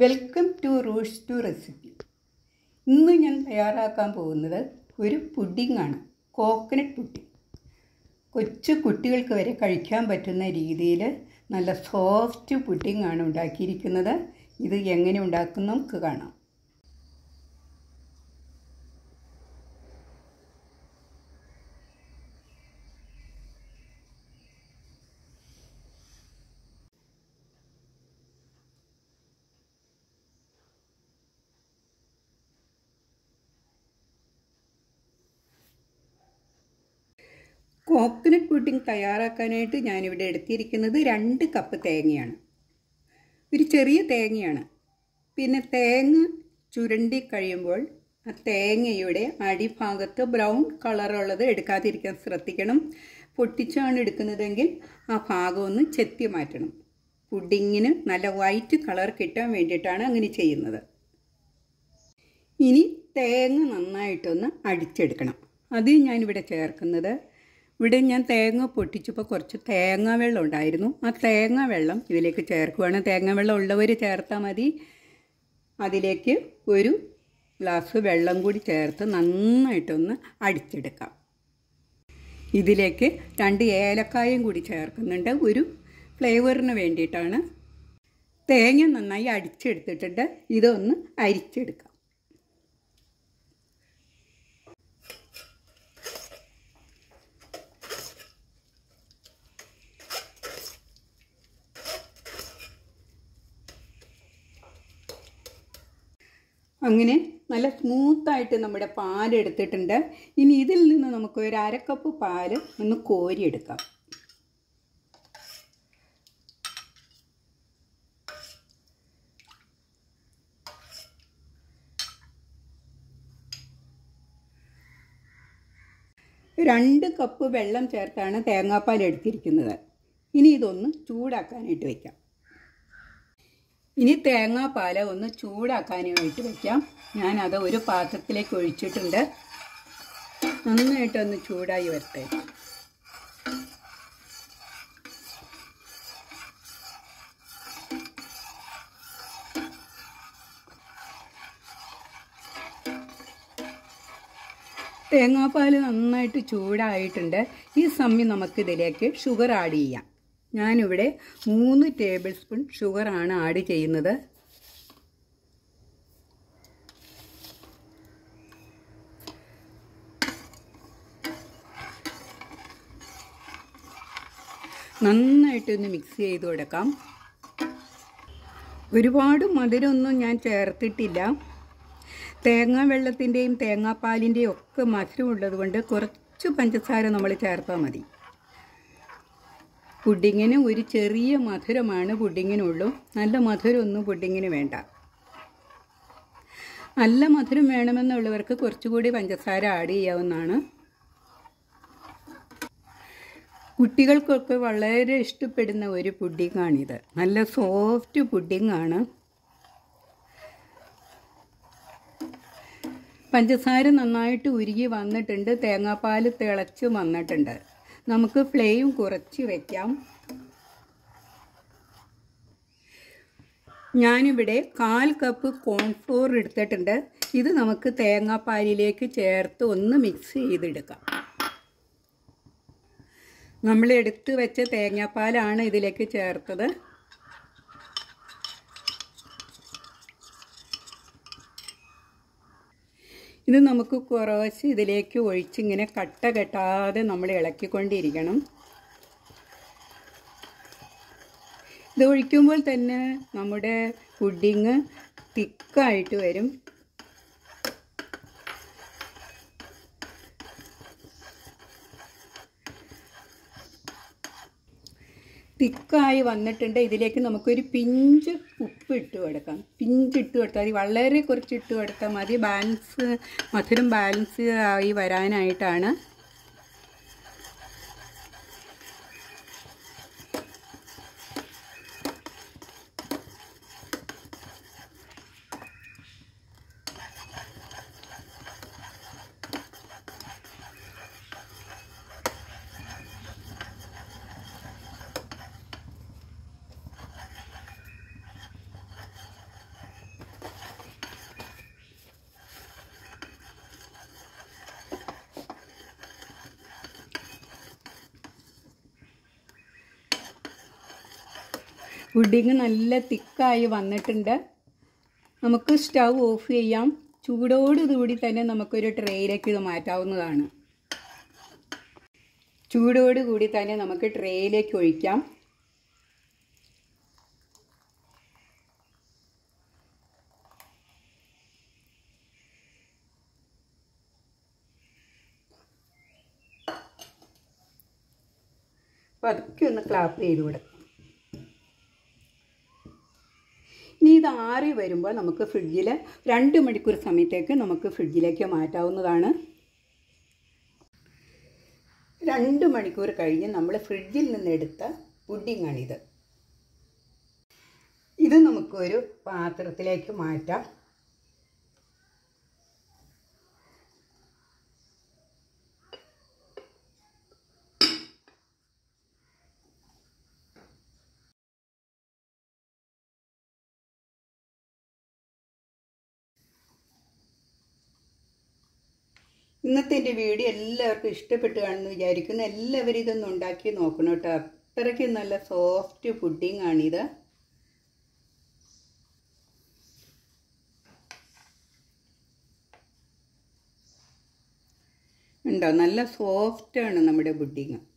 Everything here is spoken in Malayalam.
welcome to rush to recipe ഇന്ന് ഞാൻ തയ്യാറാക്കാൻ പോകുന്നത് ഒരു പുഡിങ്ങാണ് കോക്കനട്ട് പുഡിങ് കൊച്ചു കുട്ടികൾക്ക് വരെ കഴിക്കാൻ പറ്റുന്ന രീതിയിൽ നല്ല സോഫ്റ്റ് പുഡിങ്ങാണ് ഉണ്ടാക്കിയിരിക്കുന്നത് ഇത് എങ്ങനെ ഉണ്ടാക്കും നമുക്ക് കാണാം കോക്കനട്ട് പുഡിംഗ് തയ്യാറാക്കാനായിട്ട് ഞാനിവിടെ എടുത്തിരിക്കുന്നത് രണ്ട് കപ്പ് തേങ്ങയാണ് ഒരു ചെറിയ തേങ്ങയാണ് പിന്നെ തേങ്ങ ചുരണ്ടി കഴിയുമ്പോൾ ആ തേങ്ങയുടെ അടിഭാഗത്ത് ബ്രൗൺ കളറുള്ളത് എടുക്കാതിരിക്കാൻ ശ്രദ്ധിക്കണം പൊട്ടിച്ചാണ് എടുക്കുന്നതെങ്കിൽ ആ ഭാഗം ഒന്ന് ചെത്തി മാറ്റണം പുഡിങ്ങിന് നല്ല വൈറ്റ് കളർ കിട്ടാൻ വേണ്ടിയിട്ടാണ് അങ്ങനെ ചെയ്യുന്നത് ഇനി തേങ്ങ നന്നായിട്ടൊന്ന് അടിച്ചെടുക്കണം അത് ഞാനിവിടെ ചേർക്കുന്നത് ഇവിടെ ഞാൻ തേങ്ങ പൊട്ടിച്ചപ്പോൾ കുറച്ച് തേങ്ങ വെള്ളം ഉണ്ടായിരുന്നു ആ തേങ്ങ വെള്ളം ഇതിലേക്ക് ചേർക്കുകയാണ് തേങ്ങ വെള്ളം ഉള്ളവർ ചേർത്താൽ മതി അതിലേക്ക് ഒരു ഗ്ലാസ് വെള്ളം കൂടി ചേർത്ത് നന്നായിട്ടൊന്ന് അടിച്ചെടുക്കാം ഇതിലേക്ക് രണ്ട് ഏലക്കായും കൂടി ചേർക്കുന്നുണ്ട് ഒരു ഫ്ലേവറിന് വേണ്ടിയിട്ടാണ് തേങ്ങ നന്നായി അടിച്ചെടുത്തിട്ടുണ്ട് ഇതൊന്ന് അരിച്ചെടുക്കാം അങ്ങനെ നല്ല സ്മൂത്തായിട്ട് നമ്മുടെ പാൽ എടുത്തിട്ടുണ്ട് ഇനി ഇതിൽ നിന്ന് നമുക്ക് ഒരു അരക്കപ്പ് പാൽ ഒന്ന് കോരിയെടുക്കാം രണ്ട് കപ്പ് വെള്ളം ചേർത്താണ് തേങ്ങാപ്പാൽ എടുത്തിരിക്കുന്നത് ഇനി ഇതൊന്ന് ചൂടാക്കാനായിട്ട് വയ്ക്കാം ഇനി തേങ്ങാപ്പാൽ ഒന്ന് ചൂടാക്കാനായിട്ട് വയ്ക്കാം ഞാനത് ഒരു പാത്രത്തിലേക്ക് ഒഴിച്ചിട്ടുണ്ട് നന്നായിട്ടൊന്ന് ചൂടായി വരട്ടെ തേങ്ങാപ്പാൽ നന്നായിട്ട് ചൂടായിട്ടുണ്ട് ഈ സമയം നമുക്കിതിലേക്ക് ഷുഗർ ആഡ് ചെയ്യാം ഞാനിവിടെ മൂന്ന് ടേബിൾ സ്പൂൺ ഷുഗറാണ് ആഡ് ചെയ്യുന്നത് നന്നായിട്ടൊന്ന് മിക്സ് ചെയ്ത് കൊടുക്കാം ഒരുപാട് മധുരമൊന്നും ഞാൻ ചേർത്തിട്ടില്ല തേങ്ങാ വെള്ളത്തിൻ്റെയും തേങ്ങാപ്പാലിൻ്റെയും ഒക്കെ മധുരം ഉള്ളതുകൊണ്ട് കുറച്ച് പഞ്ചസാര നമ്മൾ ചേർത്താൽ മതി പുഡിങ്ങിന് ഒരു ചെറിയ മധുരമാണ് പുഡിങ്ങിനുള്ളൂ നല്ല മധുരമൊന്നും പുഡിങ്ങിന് വേണ്ട നല്ല മധുരം വേണമെന്നുള്ളവർക്ക് കുറച്ചുകൂടി പഞ്ചസാര ആഡ് ചെയ്യാവുന്നതാണ് കുട്ടികൾക്കൊക്കെ വളരെ ഇഷ്ടപ്പെടുന്ന ഒരു പുഡിങ്ങാണിത് നല്ല സോഫ്റ്റ് പുഡിങ്ങാണ് പഞ്ചസാര നന്നായിട്ട് ഉരുകി വന്നിട്ടുണ്ട് തേങ്ങാപ്പാൽ തിളച്ച് വന്നിട്ടുണ്ട് നമുക്ക് ഫ്ലെയിം കുറച്ച് വയ്ക്കാം ഞാനിവിടെ കാൽ കപ്പ് കോൺഫ്ലോർ എടുത്തിട്ടുണ്ട് ഇത് നമുക്ക് തേങ്ങാപ്പാലിലേക്ക് ചേർത്ത് ഒന്ന് മിക്സ് ചെയ്തെടുക്കാം നമ്മൾ എടുത്ത് വെച്ച തേങ്ങാപ്പാലാണ് ഇതിലേക്ക് ചേർത്തത് ഇത് നമുക്ക് കുറച്ച് ഇതിലേക്ക് ഒഴിച്ചിങ്ങനെ കട്ട കെട്ടാതെ നമ്മൾ ഇളക്കിക്കൊണ്ടിരിക്കണം ഇത് ഒഴിക്കുമ്പോൾ തന്നെ നമ്മുടെ പുഡിങ് തിക്കായിട്ട് വരും തിക്കായി വന്നിട്ടുണ്ട് ഇതിലേക്ക് നമുക്കൊരു പിഞ്ച് ഉപ്പ് ഇട്ട് കൊടുക്കാം പിഞ്ച് ഇട്ട് കൊടുത്താൽ മതി വളരെ കുറച്ച് ഇട്ട് കൊടുത്താൽ മതി ബാലൻസ് മധുരം ബാലൻസ് ആയി വരാനായിട്ടാണ് പുഡിങ് നല്ല തിക്കായി വന്നിട്ടുണ്ട് നമുക്ക് സ്റ്റൗ ഓഫ് ചെയ്യാം ചൂടോടുകൂടി തന്നെ നമുക്കൊരു ട്രേയിലേക്ക് ഇത് മാറ്റാവുന്നതാണ് ചൂടോടുകൂടി തന്നെ നമുക്ക് ട്രേയിലേക്ക് ഒഴിക്കാം പതുക്കെ ഒന്ന് ക്ലാപ്പ് ചെയ്ത് വിടും ഇനി ഇത് ആറി വരുമ്പോൾ നമുക്ക് ഫ്രിഡ്ജിൽ രണ്ട് മണിക്കൂർ സമയത്തേക്ക് നമുക്ക് ഫ്രിഡ്ജിലേക്ക് മാറ്റാവുന്നതാണ് രണ്ട് മണിക്കൂർ കഴിഞ്ഞ് നമ്മൾ ഫ്രിഡ്ജിൽ നിന്ന് എടുത്ത പുഡിങ്ങാണിത് ഇത് നമുക്കൊരു പാത്രത്തിലേക്ക് മാറ്റാം ഇന്നത്തെ എൻ്റെ വീഡിയോ എല്ലാവർക്കും ഇഷ്ടപ്പെട്ടു കാണുമെന്ന് വിചാരിക്കുന്നു എല്ലാവരും ഇതൊന്ന് ഉണ്ടാക്കി നോക്കണം കേട്ടോ അത്രയ്ക്ക് നല്ല സോഫ്റ്റ് പുഡിംഗ് ആണിത് ഉണ്ടോ നല്ല സോഫ്റ്റാണ് നമ്മുടെ പുഡിങ്